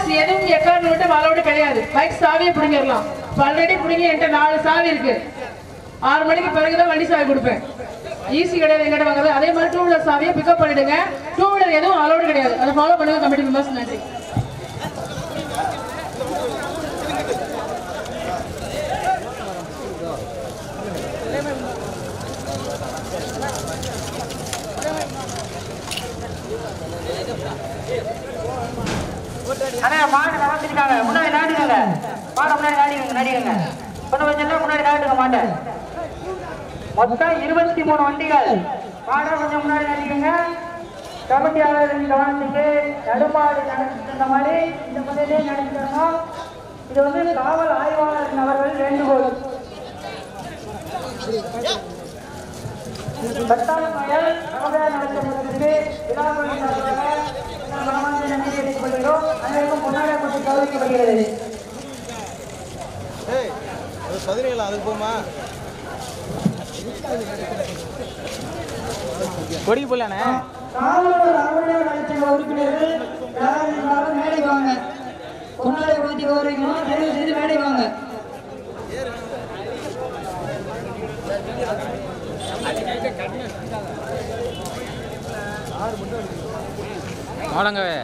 வண்டிஸ் எதுவும் எக்காரணம் மட்டும் அளவோடு கிடையாது பைக் சாவியை பிடிங்கிடலாம் ஆல்ரெடி பிடிங்கி என்கிட்ட நாலு சாவி இருக்கு ஆறு மணிக்கு பிறகுதான் வண்டி சாவி கொடுப்பேன் ஈஸி கிடையாது எங்கிட்ட வாங்குறது அதே மாதிரி டூ வீலர் சாவியை பிக்கப் பண்ணிடுங்க டூ வீலர் எதுவும் அலோடு கிடையாது அதை ஃபாலோ பண்ணுங்க கமிட்டி மெம்பர்ஸ் நன்றி அண்ணா மாடு நகர்த்திருக்காங்க முன்னாடி நாட்டுங்க மாடை முன்னாடி நாடிக்கங்க நாடிக்கங்க கொஞ்சம் கொஞ்சம் முன்னாடி நாட்டுங்க மாட்டை மொத்தம் இருபத்தி மூணு வண்டிகள் மாடை கொஞ்சம் முன்னாடி நாட்டிக்கங்க கமிட்டியாளர்களின் கவனத்துக்கு நடுமாடு நடத்திட்டு இருந்த மாதிரி இந்த முறையிலே நடத்திடணும் இது வந்து காவல் ஆய்வாளர் அவர்கள் வேண்டுகோள் பத்தாயிரம் நகர நடத்தப்படுவதற்கு விழாக்கள் மனமார்ந்த நன்றி தெரிவிக்கப்படுகிறோம் அனைவருக்கும் பொன்னாடை கொண்டு கௌரவிக்கப்படுகிறது ஏய் அது பதினேழு அதுக்கு போமா கொடிக்கு போடலானே காவலர் அலுவலர் நலச்சங்க உறுப்பினர்கள் யார் இருந்தாலும் மேடைக்கு வாங்க பொன்னாடை கொடுத்து கௌரவிக்கணும் தெரிவு செய்து மேடைக்கு வாங்க மாடங்கவே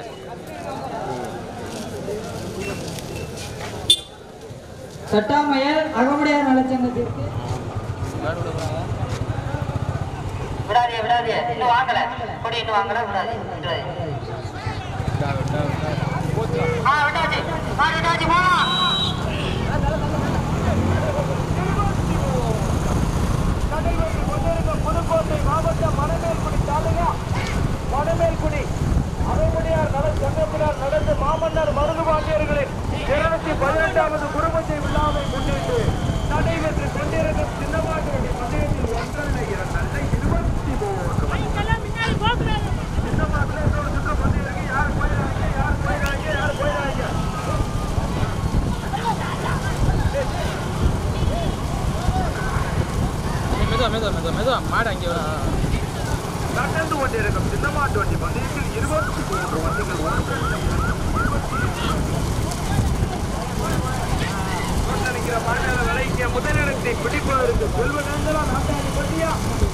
சட்டாமையர் அகமுடையார் நலச்சங்கத்திற்கு விடாதே விடாதே இன்னும் வாங்கல கொடி இன்னும் வாங்கல விடாதே விடாதே ஆ விட்டாச்சு ஆ விட்டாச்சு போலாம் புதுக்கோட்டை மாவட்டம் மணமேல்குடி தாலுகா மணமேல்குடி அரைமுடியார் நல சங்கத்தினர் நடந்த மாமன்னர் மருதுபாண்டியர்களின் இருநூத்தி பதினெட்டாவது குடும்பத்தை விழாவை முன்னிட்டு நடைபெற்று கொண்டிருக்கும் சின்னமாட்டு பந்தயத்தில் ஒன்றல்ல இரண்டல்ல இருபத்தி மூன்று சின்னமாட்டுல இன்னொரு சுற்று பந்தயம் இருக்கு யார் போயிடாங்க யார் போயிடாங்க யார் போயிடாங்க மெதுவா மெதுவா மெதுவா மெதுவா மாடு அங்கே வா. நடந்து கொண்டிருக்கும் சின்னமாட்டு வண்டி பந்தயத்தில் இருபத்தி மூன்று வண்டிகள் நினைக்கிற மண்ணல விலைக்கு முதலிடத்தை பிடிப்பதற்கு செல்வநந்தலா நாட்டாணி பட்டியா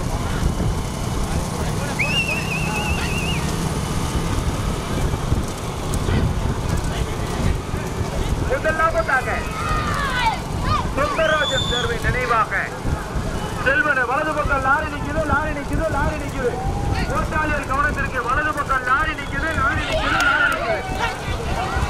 முதலாவதாக சுந்தரராஜன் தேர்வை நினைவாக செல்வன வலது பக்கம் லாரி நிக்குது லாரி நிக்குது லாரி நிக்குது ஓட்டாளியர் கவனத்திற்கு வலது பக்கம் லாரி நிக்குது லாரி நிக்குது லாரி நிக்குது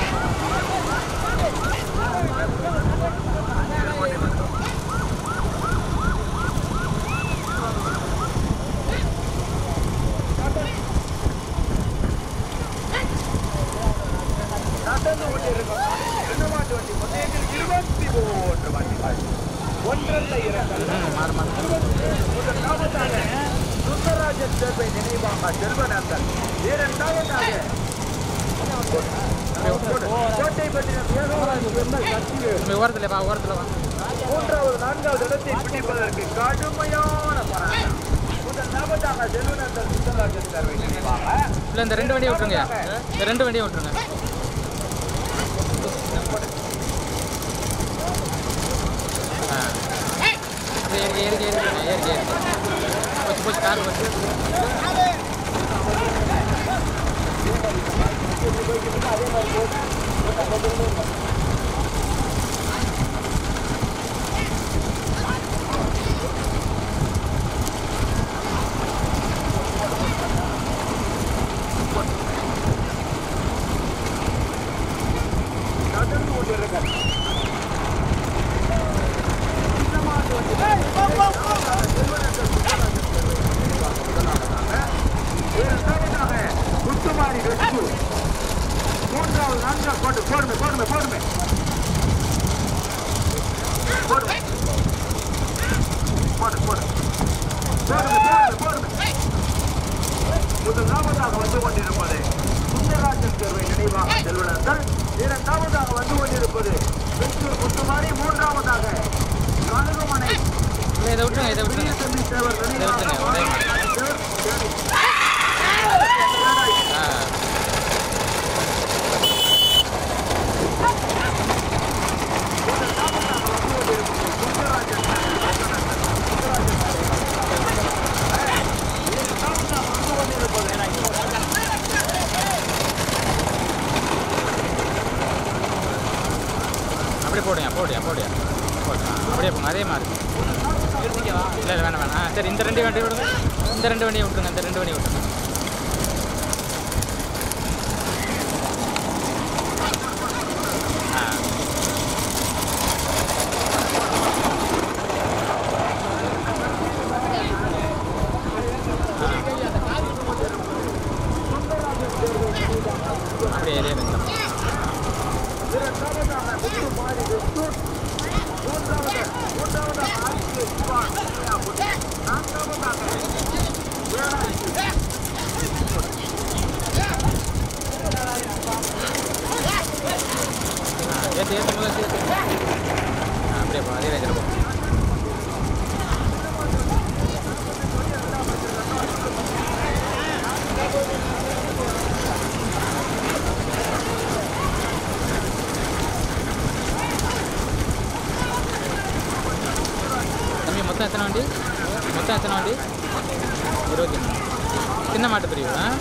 நடந்து கொண்டிருக்கும் ரெண்டு வண்டி மொத்தத்தில் இருபத்தி மூன்று வண்டிகள் ஒன்றல்ல இரண்டல்ல முதலாவதாக சுந்தரராஜன் சேர்வை நினைவாக செல்வநந்தன் இரண்டாவதாக கோட்டை பற்றின ஏகோராஜ் பெருமாள் கட்சியில் இங்க ஓரத்துல வா ஓரத்துல வா மூன்றாவது நான்காவது இடத்தை பிடிப்பதற்கு கடுமையான போராட்டம் முதலாவதாக செல்வநந்தன் சுந்தரராஜன் சேர்வை நினைவாக இல்லை இந்த ரெண்டு வண்டியை விட்டுருங்க இந்த ரெண்டு வண்டியை விட்டுருங்க ஆ அப்படியே ஏறி ஏறி ஏறி ஏறி ஏறி ஏறி போச்சு போச்சு கார் போச்சு நடந்து கொண்டிருக்கிறது இரண்டாவதாக முத்துமாரி வெச்சு மூன்றாவது நான்காவது போட்டு போடுமே போடுமே போடுமே போடுமே போடு போடு போடுமே போடுமே போடுமே முதலாவதாக வந்து கொண்டிருப்பது சுந்தரராஜன் தேர்வை நினைவாக செல்வனர்கள் இரண்டாவதாக வந்து கொண்டிருப்பது வெற்றூர் முத்துமாரி மூன்றாவதாக கழுகுமனை இல்லை இதை விட்டுருங்க இதை விட்டுருங்க தம்பி தேவர் இதை நினைவாக விட்டுருங்க ஒரே ஆ அப்படியே போங்க அதே மாதிரி இல்லை இல்லை வேணாம் வேணாம் ஆ சரி இந்த ரெண்டு வண்டி விடுங்க இந்த ரெண்டு வண்டியை விட்டுருங்க இந்த ரெண்டு வண்டியை விட்டுருங்க ஆ அப்படியே ஏரியா இருக்கலாம் ஏற்று ஏற்று முதல்ல சேர்த்து ஆ அப்படியே போ அதே ரேஞ்சில் போ தம்பி மொத்தம் எத்தனை வண்டி மொத்தம் எத்தனை வண்டி இருபத்தி மூணு சின்ன மாட்டு பிரிவு ஆ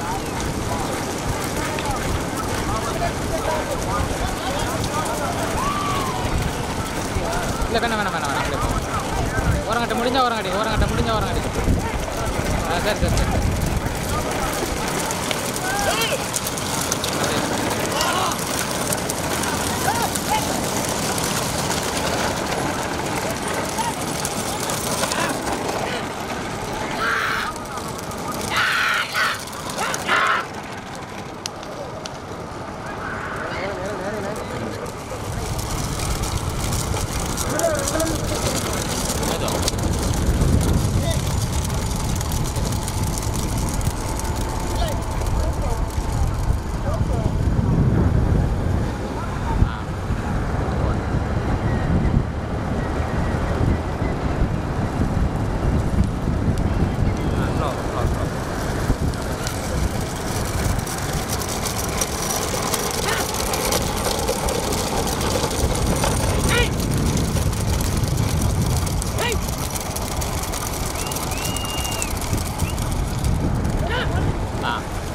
இல்லை வேணாம் வேணாம் வேணாம் வேணாம் அப்படியே போ. ஓரங்கட்ட முடிஞ்சா ஓரங்கட்டி ஓரங்கட்ட முடிஞ்சா ஓரங்கட்டி ஆ சரி சரி சரி ஆ ஸ்லோ ஸ்லோ ஸ்லோ ஆ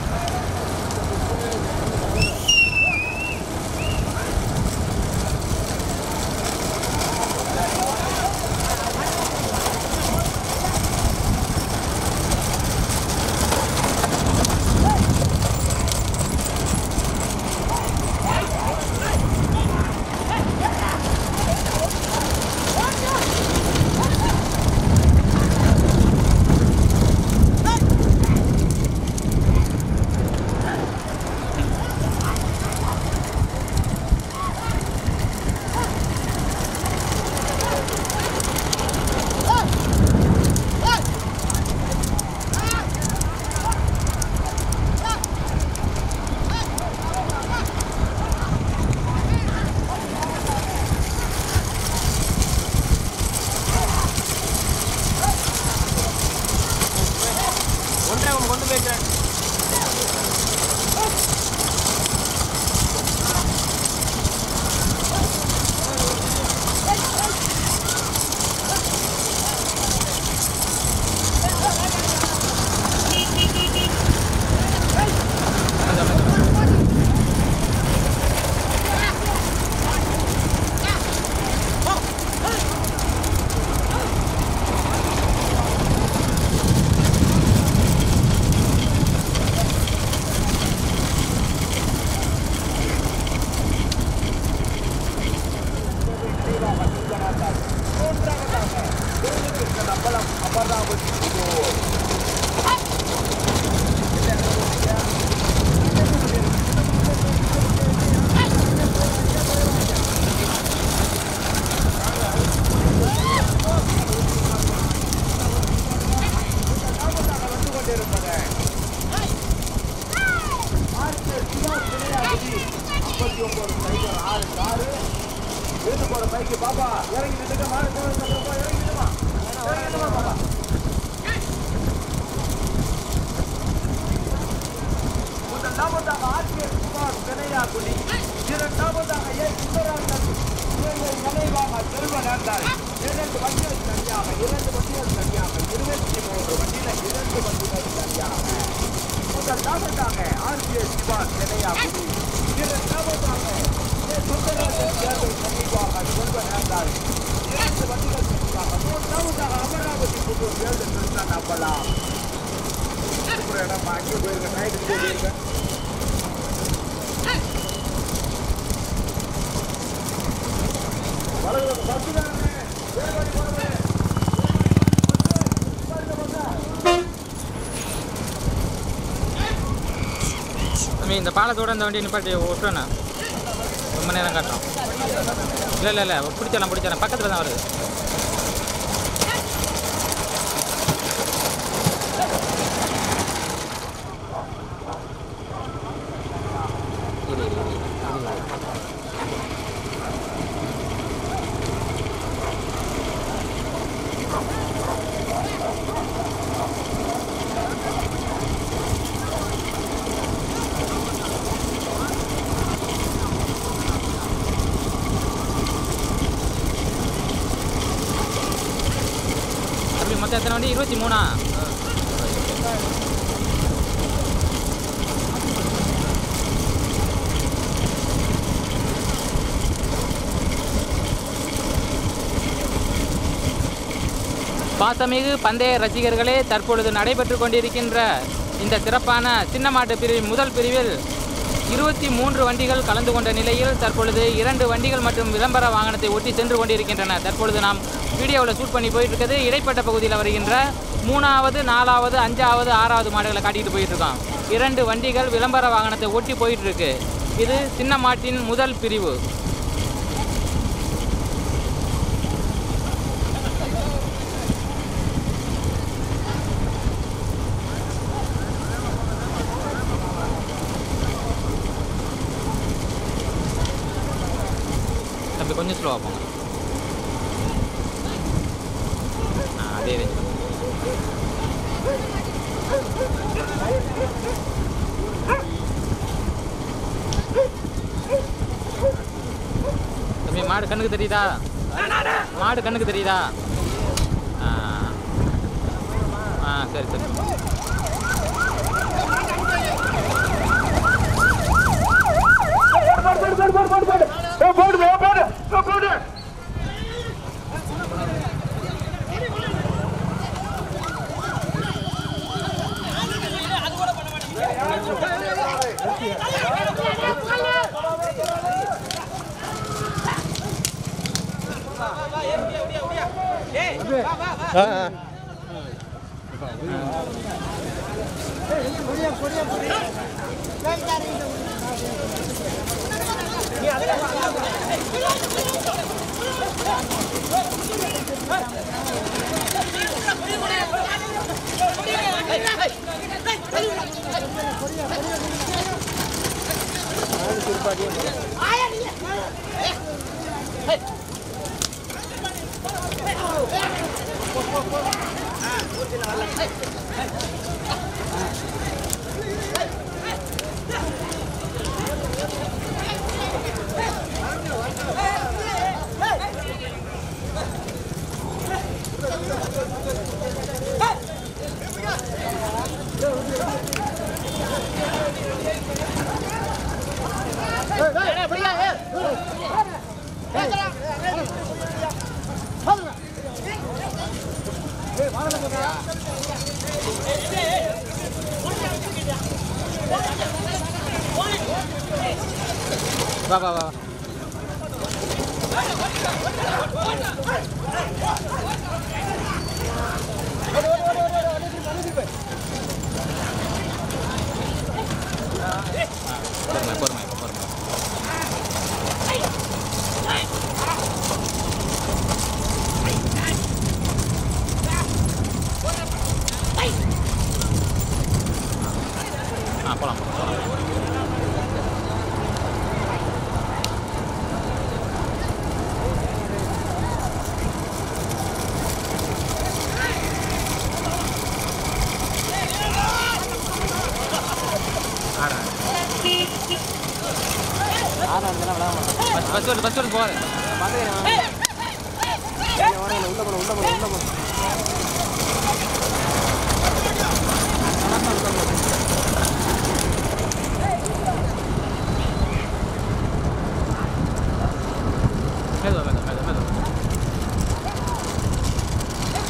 வீட்டு போற பைக்கு பாப்பா இறங்கி நின்னுக்க மாடு போறது சத்தமா இறங்கி நின்னுமா இறங்கி நின்னுமா பாப்பா முதலாவதாக ஆட்சியர் குமார் கனையாகுடி இரண்டாவதாக ஏ சுந்தராந்தன் இவர்கள் நினைவாக செல்வன் இருந்தார் இரண்டு வண்டிகள் சரியாக இரண்டு வண்டிகள் சரியாக இருபத்தி மூன்று வண்டியில இரண்டு வண்டிகள் சரியாக முதலாவதாக ஆர்பிஎஸ் குமார் கனையாகுடி இரண்டாவதாக ஏ சுந்தராந்தன் தேர்தல் நினைவாக செல்வன் இருந்தார் இரண்டு வண்டிகள் மூன்றாவதாக அமராவதி புத்தூர் வேல்டு கிருஷ்ணன் நம்பலாம் ஒரு இடம் அங்கே போயிருங்க நைட்டுக்கு போயிருங்க வலது பஸ் தானே வேறுபடி போடுங்க தம்பி இந்த பாலத்தோட இந்த வண்டி நிப்பாட்டி விட்டுறேண்ணா ரொம்ப நேரம் காட்டுறோம் இல்லை இல்லை இல்லை பிடிச்சிடலாம் பிடிச்சிடலாம் பக்கத்தில் தான் வருது இரு, இரு, இரு. அப்படி மொத்தம் எத்தனை வண்டி இருபத்தி மூணா பாசமிகு பந்தய ரசிகர்களே தற்பொழுது நடைபெற்று கொண்டிருக்கின்ற இந்த சிறப்பான சின்ன மாட்டு பிரிவின் முதல் பிரிவில் இருபத்தி மூன்று வண்டிகள் கலந்து கொண்ட நிலையில் தற்பொழுது இரண்டு வண்டிகள் மற்றும் விளம்பர வாகனத்தை ஒட்டி சென்று கொண்டிருக்கின்றன தற்பொழுது நாம் வீடியோவில் ஷூட் பண்ணி போயிட்டு இருக்குது இடைப்பட்ட பகுதியில் வருகின்ற மூணாவது நாலாவது அஞ்சாவது ஆறாவது மாடுகளை காட்டிட்டு போயிட்டு இருக்கோம் இரண்டு வண்டிகள் விளம்பர வாகனத்தை ஒட்டி போயிட்டு இருக்கு இது சின்ன மாட்டின் முதல் பிரிவு தம்பி கொஞ்சம் ஸ்லோவாக போங்க ஆ அதே ரேஞ்ச் தம்பி மாடு கண்ணுக்கு தெரியுதா மாடு கண்ணுக்கு தெரியுதா ஆ ஆ சரி சரி போடு போடு போடு போடு போடு போடு போடு போடு போடு போடு வா வா வா பொறுமை பொறுமை பொறுமை ஆ போகலாம் போகலாம் பஸ் பஸ் வருது பஸ் வருது போகாது மெதுவா மெதுவா மெதுவா மெதுவா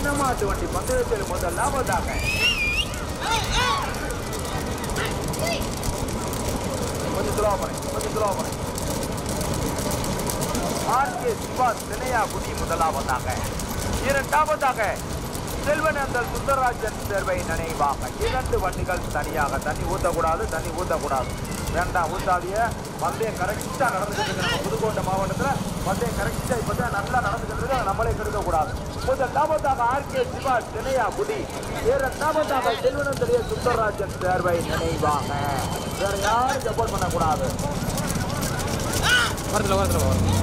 சின்ன மாட்டு வண்டி பந்தயத்தில் முதலாவதாக கொஞ்சம் துலா பண்ணு கொஞ்சம் துலா பண்ணு ஆர்கே சிவா தினையா குடி முதலாவதாக இரண்டாவதாக செல்வனந்தல் சுந்தரராஜன் தேர்வை நினைவாக இரண்டு வண்டிகள் தனியாக தண்ணி ஊற்றக்கூடாது தண்ணி ஊற்றக்கூடாது வேண்டாம் ஊத்தாதிய பந்தயம் கரெக்டாக நடந்துக்கிட்டு இருக்கு நம்ம புதுக்கோட்டை மாவட்டத்தில் பந்தயம் கரெக்டாக இப்போ தான் நல்லா நடந்துக்கிட்டு இருக்கு அதை நம்மளே கெடுக்கக்கூடாது முதலாவதாக ஆர்கே சிவா தினையா குடி இரண்டாவதாக செல்வனந்தலிய சுந்தரராஜன் தேர்வை நினைவாக வேற யாரும் சப்போர்ட் பண்ணக்கூடாது ஓரத்தில் ஓரத்தில் ஓரம்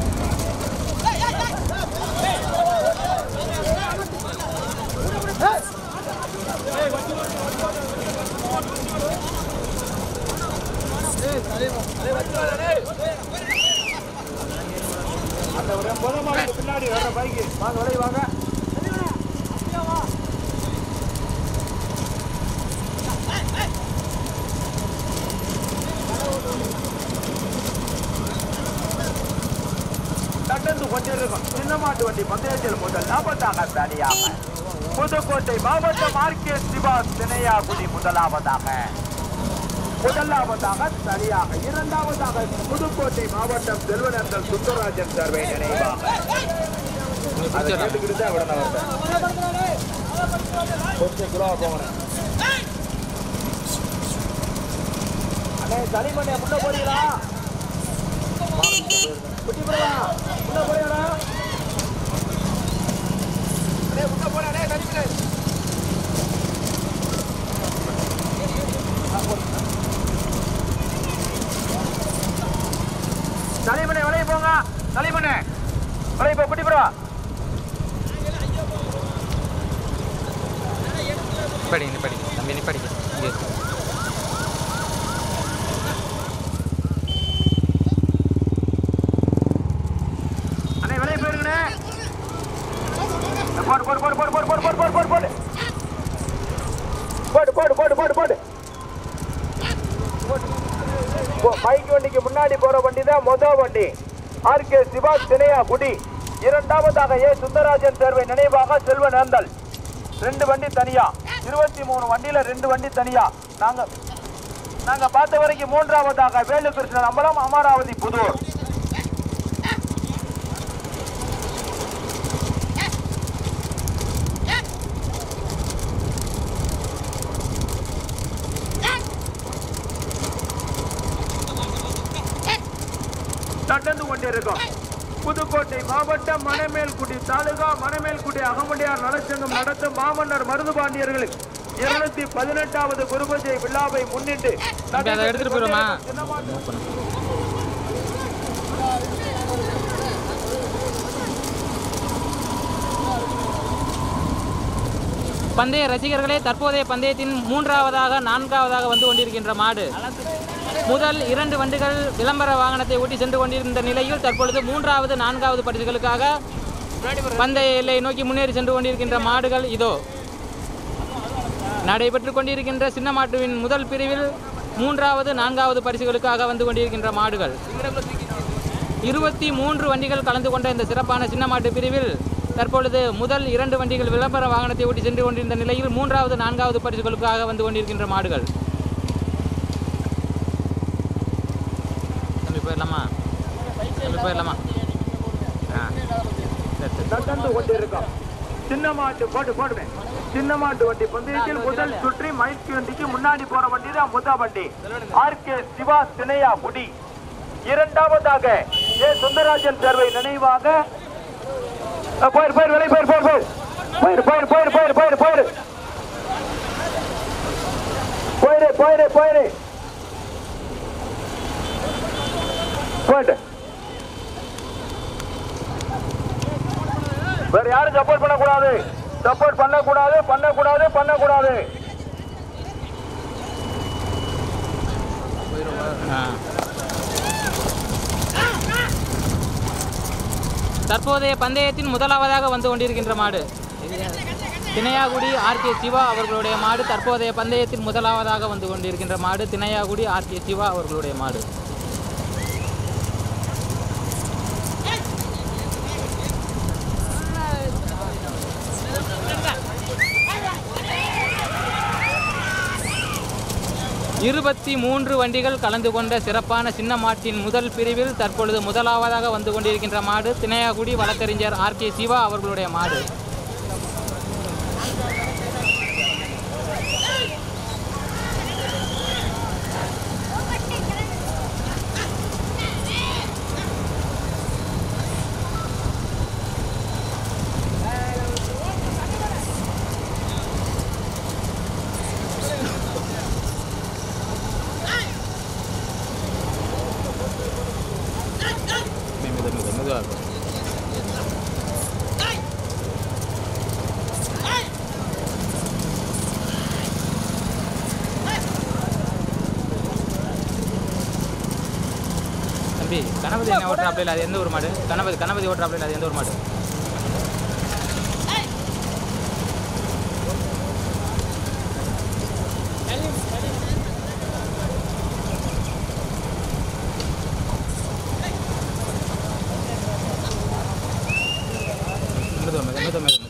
அந்த ஒரு முதல் பின்னாடி வர பைக்கு வாங்க விலை வாங்க நடந்து கொண்டிருக்கும் சின்ன மாட்டு வண்டி பந்தயத்தில் முதல் லாபத்தாக தனியாக புதுக்கோட்டை மாவட்டம் ஆர்கே சிவா தினையாகுடி முதலாவதாக முதலாவதாக சரியாக இரண்டாவதாக புதுக்கோட்டை மாவட்டம் செல்வனந்தல் சுந்தரராஜன் சர்வே நினைவாக உங்களுக்கு அதை பிடிச்சிடலாம் கேட்டுக்கிட்டு தான் விட நான் வந்தேன். கொஞ்சம் கிலோ போகணும் அண்ணே தனிமண்ணே முன்ன போறீங்களா குட்டி போறா முன்ன போறீங்களா அண்ணே முன்ன போறா அண்ணே தனிமண்ணே தலைமணி விளைய போங்க தலைமணி விளைய போ குட்டி போறா படிங்க படிங்க தம்பி நீ படிங்க இங்கே அண்ணே விலையை போயிருங்கண்ணே போடு போடு போடு போடு போடு போடு போடு போடு போடு போடு போடு போடு போடு போடு போடு பைக் வண்டிக்கு முன்னாடி போற வண்டி தான் மொத வண்டி ஆர்கே சிவா தினையா குடி இரண்டாவதாக ஏ சுந்தரராஜன் தேர்வை நினைவாக செல்வநேந்தல் ரெண்டு வண்டி தனியா இருபத்தி மூணு வண்டியில ரெண்டு வண்டி தனியா நாங்க நாங்க பார்த்த வரைக்கும் மூன்றாவதாக வேலுகிருஷ்ணன் அம்பலம் அமராவதி புதூர் நடந்து கொண்டிருக்கும் புதுக்கோட்டை மாவட்டம் மணமேல்குடி தாலுகா மணமேல்குடி அகமுடையார் நலச்சங்கம் நடத்தும் மாமன்னர் மருதுபாண்டியர்களுக்கு இருநூத்தி பதினெட்டாவது குருபூஜை விழாவை முன்னிட்டு தம்பி அதை எடுத்துட்டு போயிருமா பந்தய ரசிகர்களே தற்போதைய பந்தயத்தின் மூன்றாவதாக நான்காவதாக வந்து கொண்டிருக்கின்ற மாடு முதல் இரண்டு வண்டிகள் விளம்பர வாகனத்தை ஓட்டி சென்று கொண்டிருந்த நிலையில் தற்பொழுது மூன்றாவது நான்காவது பரிசுகளுக்காக பந்தய எல்லை நோக்கி முன்னேறி சென்று கொண்டிருக்கின்ற மாடுகள் இதோ நடைபெற்று கொண்டிருக்கின்ற சின்ன மாட்டுவின் முதல் பிரிவில் மூன்றாவது நான்காவது பரிசுகளுக்காக வந்து கொண்டிருக்கின்ற மாடுகள் இருபத்தி மூன்று வண்டிகள் கலந்து கொண்ட இந்த சிறப்பான சின்ன மாட்டு பிரிவில் தற்பொழுது முதல் இரண்டு வண்டிகள் விளம்பர வாகனத்தை ஓட்டி சென்று கொண்டிருந்த நிலையில் மூன்றாவது நான்காவது பரிசுகளுக்காக வந்து கொண்டிருக்கின்ற மாடுகள் தம்பி போயிடலாமா தம்பி போயிடலாமா ஆ சரி சரி நடந்து கொண்டிருக்கும் சின்ன மாட்டு போட்டு போடுவேன் சின்ன மாட்டு வண்டி பந்தயத்தில் முதல் சுற்றி மைக் வண்டிக்கு முன்னாடி போற வண்டி தான் முத வண்டி ஆர்கே சிவா தினையா முடி இரண்டாவதாக ஏ சுந்தரராஜன் தேர்வை நினைவாக அஹ், போயிரு போயிரு வெளியே போயிரு போயிரு போயிரு போயிரு போயிரு போயிரு போயிரு போயிரு போயிரு போயிரு போயிரு போயிட்டு வேற யாரும் சப்போர்ட் பண்ணக்கூடாது சப்போர்ட் பண்ணக்கூடாது பண்ணக்கூடாது பண்ணக்கூடாது ஆ. தற்போதைய பந்தயத்தின் முதலாவதாக வந்து கொண்டிருக்கின்ற மாடு தினையாகுடி ஆர்கே சிவா அவர்களுடைய மாடு தற்போதைய பந்தயத்தின் முதலாவதாக வந்து கொண்டிருக்கின்ற மாடு தினையாகுடி ஆர்கே சிவா அவர்களுடைய மாடு இருபத்தி மூன்று வண்டிகள் கலந்து கொண்ட சிறப்பான சின்ன மாட்டின் முதல் பிரிவில் தற்பொழுது முதலாவதாக வந்து கொண்டிருக்கின்ற மாடு திணையாகுடி வழக்கறிஞர் ஆர் கே சிவா அவர்களுடைய மாடு மெது மெது மெதுவாக இருக்கும் தம்பி கணபதி என்ன ஓட்டுறாப்ல அது எந்த ஒரு மாடு கணபதி கணபதி ஓட்டுறாப்ல அது எந்த ஒரு மாடு மெதுவா மெதுவா மெதுவா மெதுவா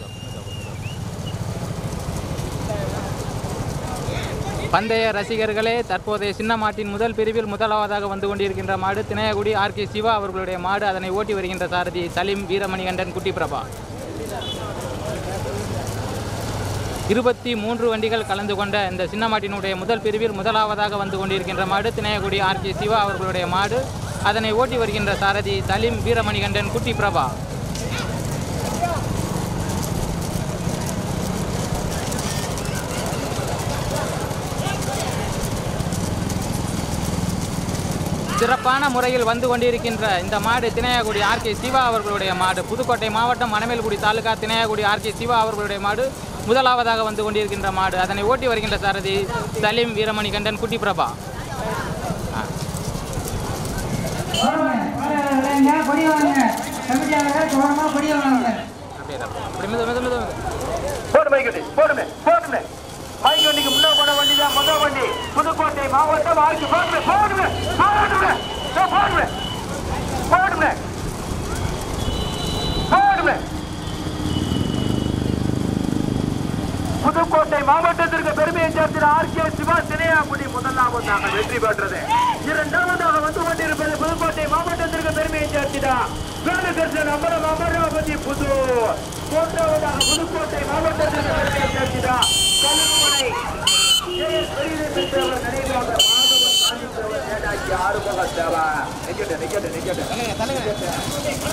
பந்தய ரசிகர்களே தற்போதைய சின்ன மாட்டின் முதல் பிரிவில் முதலாவதாக வந்து கொண்டிருக்கின்ற மாடு திணையகுடி ஆர் கே சிவா அவர்களுடைய மாடு அதனை ஓட்டி வருகின்ற சாரதி சலீம் வீரமணிகண்டன் குட்டி பிரபா இருபத்தி மூன்று வண்டிகள் கலந்து கொண்ட இந்த சின்ன மாட்டினுடைய முதல் பிரிவில் முதலாவதாக வந்து கொண்டிருக்கின்ற மாடு திணையகுடி ஆர் கே சிவா அவர்களுடைய மாடு அதனை ஓட்டி வருகின்ற சாரதி சலீம் வீரமணிகண்டன் குட்டி பிரபா சிறப்பான முறையில் வந்து கொண்டிருக்கின்ற இந்த மாடு திணையகுடி ஆர் கே சிவா அவர்களுடைய மாடு புதுக்கோட்டை மாவட்டம் மணமேல்குடி தாலுகா திணையகுடி ஆர் கே சிவா அவர்களுடைய மாடு முதலாவதாக வந்து கொண்டிருக்கின்ற மாடு அதனை ஓட்டி வருகின்ற சாரதி சலீம் வீரமணி கண்டன் குட்டி பிரபா ஆ. கொடி வாங்க கமிட்டியாளர்கள் கவனமா கொடி வாங்க அப்படியே இரு. அப்படி மெது மெது மெது மெது. போடு மைக்கடி போடுமே போடுமே மைக் வண்டிக்கு முன்ன போன வண்டி தான் முதல் வண்டி புதுக்கோட்டை மாவட்டம் ஆர்க்கு போடுமே போடுமே போடுமே ஏ, போடுமே போடுமே போடுமே புதுக்கோட்டை மாவட்டத்திற்கு பெருமையை சேர்த்து ஆர்கே சிவா திணையாக்குடி முதலாவதாக வெற்றி பெற்றது இரண்டாவதாக வந்து கொண்டிருப்பது புதுக்கோட்டை மாவட்டத்திற்கு பெருமையை சேர்த்திடா வேலுகர்சன் அமரம் அமராவதி புது மூன்றாவதாக புதுக்கோட்டை மாவட்டத்திற்கு பெருமையை சேர்த்திடா கல்முனை ஜெயஸ் பெரியதை பெற்றவர் நினைவாக மாதவன் சாதித்தவர் நேதாஜி ஆறுமுக சேவா நிக்கட்டு நிக்கட்டு நிக்கட்டு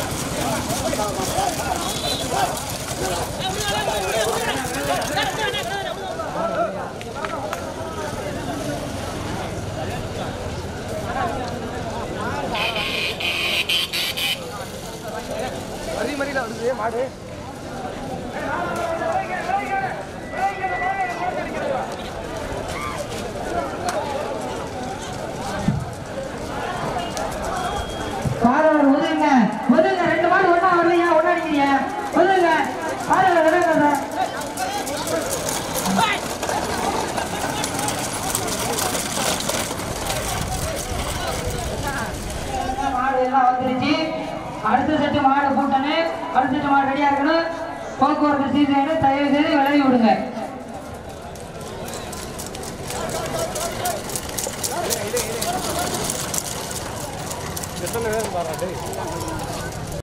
பாரவர் ஒதுங்க ஒதுங்க ரெண்டு மாடு ஒண்ணா வரலையா ஒண்ணா அடிக்கிறீங்க ஒதுங்க பாரவர் விடுங்க மாடு எல்லாம் வந்துருச்சு அடுத்த செட்டு மாடு கூட்டணும் அடுத்த செட்டு மாடு ரெடியா இருக்கணும் போக்குவரத்து சீசன் தயவு செய்து விலகி விடுங்க எத்தனை பேர் பாரு